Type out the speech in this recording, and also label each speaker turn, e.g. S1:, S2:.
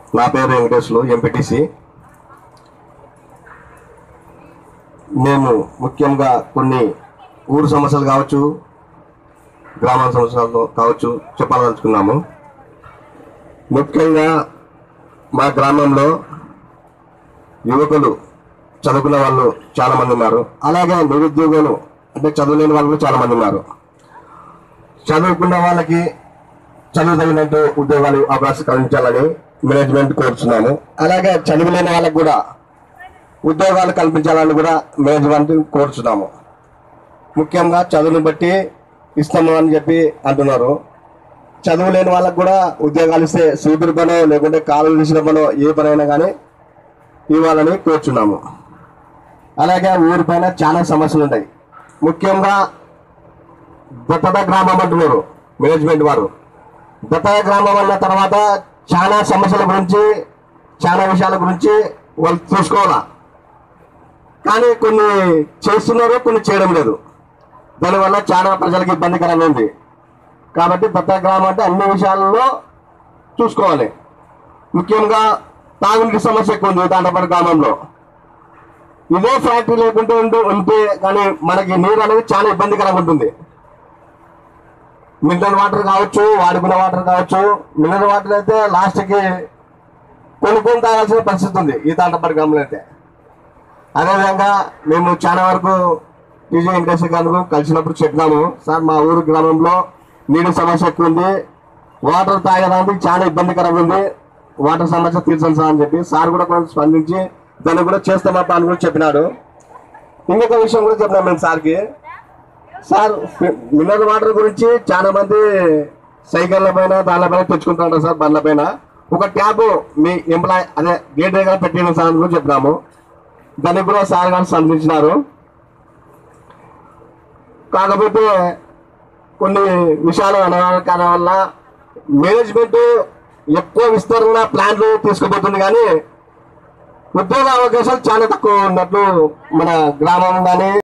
S1: నా పేరు వెంకటేశ్వరు ఎంపీటీసీ మేము ముఖ్యంగా కొన్ని ఊరు సమస్యలు కావచ్చు గ్రామాల సమస్యలు కావచ్చు చెప్పాలనుకున్నాము ముఖ్యంగా మా గ్రామంలో యువకులు చదువుకున్న వాళ్ళు చాలా మంది ఉన్నారు అలాగే నిరుద్యోగులు అంటే చదువులేని వాళ్ళు కూడా చాలా మంది ఉన్నారు చదువుకున్న వాళ్ళకి చదువు తగినట్టు ఉద్యోగాలు అవకాశం కల్పించాలని మేనేజ్మెంట్ కోరుతున్నాము అలాగే చదువులేని వాళ్ళకి కూడా ఉద్యోగాలు కల్పించాలని కూడా మేనేజ్మెంట్ కోరుచున్నాము ముఖ్యంగా చదువుని బట్టి ఇస్తాము అని చెప్పి అంటున్నారు చదువు లేని వాళ్ళకు కూడా ఉద్యోగాలు ఇస్తే సూపర్ పనో లేకుంటే కాలు తీసిన పనో ఏ పనైనా కానీ ఇవ్వాలని కోరుచున్నాము అలాగే ఊరి పైన చాలా సమస్యలు ఉంటాయి ముఖ్యంగా దత్తత గ్రామం అంటున్నారు మేనేజ్మెంట్ వారు దత్తత గ్రామం అన్న తర్వాత చాలా సమస్యల గురించి చాలా విషయాల గురించి వాళ్ళు చూసుకోవాలా కానీ కొన్ని చేస్తున్నారు కొన్ని చేయడం లేదు దానివల్ల చాలా ప్రజలకు ఇబ్బందికరంగా ఉంది కాబట్టి దత్తత గ్రామం అంటే అన్ని విషయాలలో చూసుకోవాలి ముఖ్యంగా తాగునీటి సమస్య ఎక్కువ ఉంది తాండపల్లి గ్రామంలో ఇదే ఫ్యాక్టరీ లేకుంటే ఉంటే ఉంటే కానీ మనకి నీరు అనేది చాలా ఇబ్బందికరంగా ఉంటుంది మినరల్ వాటర్ కావచ్చు వాడుకునే వాటర్ కావచ్చు మినరల్ వాటర్ అయితే లాస్ట్కి కొనుక్కొని తాగాల్సిన పరిస్థితి ఉంది ఈ తాండపల్లి గ్రామంలో అయితే అదేవిధంగా మేము చాలా వరకు టీజీ వెంకటేశ్వర గారు కలిసినప్పుడు చెప్పినాము సార్ మా ఊరు గ్రామంలో నీటి సమస్య ఎక్కువ ఉంది వాటర్ తాగడానికి చాలా ఇబ్బందికరంగా ఉంది వాటర్ సమస్య తీర్చండి సార్ అని చెప్పి సార్ కూడా కొంచెం స్పందించి దాన్ని కూడా చేస్తామప్ప అని కూడా చెప్పినాడు ఇంకొక విషయం కూడా చెప్పినాం మేము సార్కి సార్ మినరల్ వాటర్ గురించి చాలా మంది సైకిళ్ళ పైన దానిల పైన తెచ్చుకుంటుంటారు సార్ బండ్ల పైన ఒక ట్యాప్ మీ ఎంప్లాయ్ అదే గేట్ దగ్గర పెట్టిన సార్ అని కూడా చెప్పినాము దానికి కూడా సార్ గారు స్పందించినారు కాకపోతే కొన్ని విషయాలు అనవకాల వల్ల మేనేజ్మెంట్ ఎక్కువ విస్తరణ ప్లాన్లు తీసుకుపోతుంది కానీ ఉద్యోగ అవకాశాలు చాలా తక్కువ ఉన్నట్లు మన గ్రామం కానీ